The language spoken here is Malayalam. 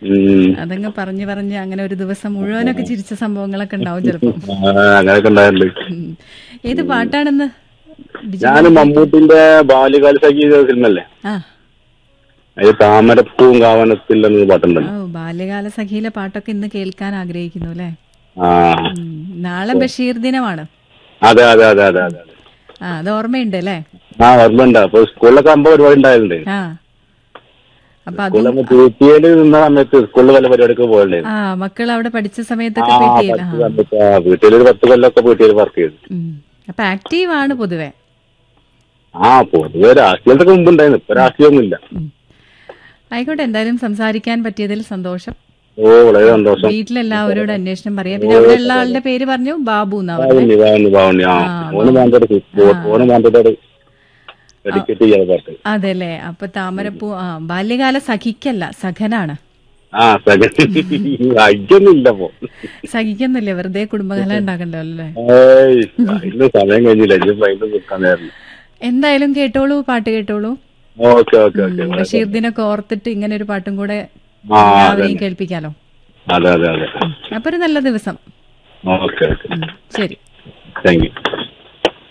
ഉം. അതങ്ങ് പറഞ്ഞു പറഞ്ഞ് അങ്ങനെ ഒരു ദിവസം മുഴുവനൊക്കെ ചിരിച്ച സംഭവങ്ങളൊക്കെ ഉണ്ടാവും ചിലപ്പം ആ, അങ്ങനെയൊക്കെ ഉണ്ടായിട്ടുണ്ട് ഉം. ഏത് പാട്ടാണെന്ന് ഡിജി- ഞാൻ മമ്മൂട്ടിന്റെ ബാല്യകാല സഖി ഫിലിമല്ലേ ആ അതിൽ താമരപ്പൂവും കാവനത്തിൽ എന്നൊരു പാട്ടുണ്ടല്ലോ ഓ ബാല്യകാല സഖിയിലെ പാട്ടൊക്കെ ഇന്ന് കേൾക്കാൻ ആഗ്രഹിക്കുന്നു അല്ലേ ആ ഉം. നാളെ ബഷീർ ദിനമാണ് അതെ അതെ അതെ അതെ അതെ അതെ. ആ അത് ഓർമ്മയുണ്ട് അല്ലേ ആ ഓർമ്മയുണ്ട് അപ്പൊ സ്കൂളിലൊക്കെ ആകുമ്പോ പരിപാടി ഉണ്ടായിട്ടുണ്ട് ആ അപ്പൊ അത് സ്കൂളിൽ നമ്മൾ പി ടി എയിൽ നിന്ന സമയത്ത് സ്കൂളിൽ വല്ല പരിപാടിയൊക്കെ പോകണ്ടായിരുന്നു ആ മക്കൾ അവിടെ പഠിച്ച ആ സമയത്തൊക്കെ പറ്റിയില്ല പഠിച്ച സമയത്ത് ആ വീട്ടിലൊരു പത്ത് കൊല്ലമൊക്കെ പി ടി എയിൽ വർക്ക് ചെയ്തു അപ്പൊ ആക്റ്റീവ് ആണ് പൊതുവെ ആ പൊതുവെ രാഷ്ട്രീയത്തൊക്കെ മുമ്പ് ഉണ്ടായിരുന്നു ഇപ്പൊ രാഷ്ട്രീയമൊന്നുമില്ല ഉം. ആയിക്കോട്ടെ എന്തായാലും സംസാരിക്കാൻ പറ്റിയതിൽ സന്തോഷം ഓ വളരെ സന്തോഷം വീട്ടിലെല്ലാവരോടും അന്വേഷണം പറയാം പിന്നെ അവിടെ ഉള്ള ആളുടെ പേര് പറഞ്ഞു ബാബു എന്നാ പറഞ്ഞത് ബാവുണ്ണി ബാവുണ്ണി ബാവുണ്ണി ആ ഓന് മാന്തോട് ഓന് മാന്തോട് ഡെഡിക്കേറ്റ് ചെയ്യാൻ പാട്ട് അതെല്ലേ അപ്പൊ താമരപ്പൂ ആ ബാല്യകാല സഖിക്കല്ല സഖനാണ് ആ സെക്കൻഡ് അയ്യൊന്നും ഇല്ല ഇപ്പൊ സഖിക്കുന്നില്ലേ വെറുതെ കുടുംബകല ഉണ്ടാക്കണ്ടല്ലോ അല്ലേ ഏയ് അതിന് സമയം കഴിഞ്ഞില്ല ഇനി അതിന് നിൽക്കാൻ നേരം എന്തായാലും കേട്ടോളൂ പാട്ട് കേട്ടോളൂ ഓക്കെ ഓക്കെ ഓക്കെ ബഷീർ ദിനൊക്കെ ഓർത്തിട്ട് ഇങ്ങനെ ഒരു പാട്ടും കൂടെ ആ എല്ലാവരെയും കേൾപ്പിക്കാലോ അതെ അതെ അതെ അപ്പൊ ഒരു നല്ല ദിവസം ഓക്കെ ഓക്കെ ഉം, ശരി താങ്ക് യു